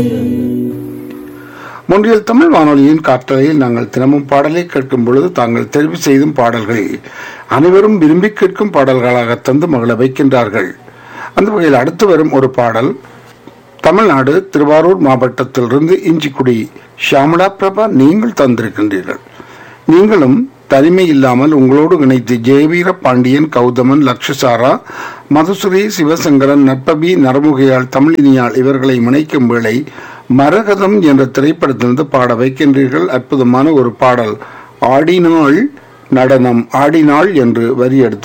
முன்றியல் தமிழ் வானொலியின் காற்றலையில் நாங்கள் தினமும் பாடலை கேட்கும் பொழுது தாங்கள் தெரிவு செய்தும் பாடல்களை அனைவரும் விரும்பி கேட்கும் பாடல்களாக தந்து மகள வைக்கின்றார்கள் அந்த வகையில் அடுத்து வரும் ஒரு பாடல் தமிழ்நாடு திருவாரூர் மாவட்டத்திலிருந்து இஞ்சிக்குடி ஷியாமலா பிரபா நீங்கள் தந்திருக்கின்றீர்கள் நீங்களும் தனிமை இல்லாமல் உங்களோடு இணைத்து ஜெயவீர பாண்டியன் கௌதமன் லக்ஷசாரா மதுசுரி சிவசங்கரன் நட்பபி நரமுகையாள் தமிழினியாள் இவர்களை இணைக்கும் வேளை மரகதம் என்ற திரைப்படத்திலிருந்து பாட வைக்கின்றீர்கள் அற்புதமான ஒரு பாடல் ஆடினாள் நடனம் ஆடினாள் என்று வரி எடுத்து